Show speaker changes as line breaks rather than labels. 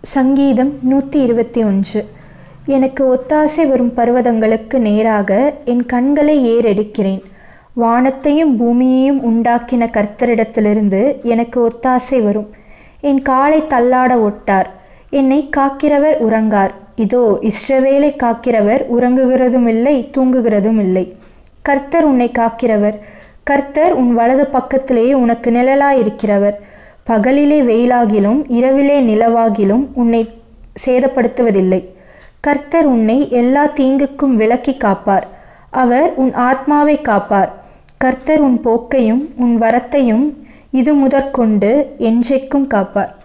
சங்கீதம் நூற்றி இருபத்தி ஒன்று எனக்கு ஒத்தாசை வரும் பர்வதங்களுக்கு நேராக என் கண்களை ஏறெடுக்கிறேன் வானத்தையும் பூமியையும் உண்டாக்கின கர்த்தரிடத்திலிருந்து எனக்கு ஒத்தாசை வரும் என் காலை தள்ளாட ஒட்டார் என்னை காக்கிறவர் உறங்கார் இதோ இஸ்ரவேலை காக்கிறவர் உறங்குகிறதுமில்லை தூங்குகிறதுமில்லை கர்த்தர் உன்னை காக்கிறவர் கர்த்தர் உன் வலது பக்கத்திலே உனக்கு நிழலாயிருக்கிறவர் பகலிலே வெயிலாகிலும் இரவிலே நிலவாகிலும் உன்னை சேதப்படுத்துவதில்லை கர்த்தர் உன்னை எல்லா தீங்குக்கும் விலக்கி காப்பார் அவர் உன் ஆத்மாவை காப்பார் கர்த்தர் உன் போக்கையும் உன் வரத்தையும் இது முதற்கொண்டு என்றைக்கும் காப்பார்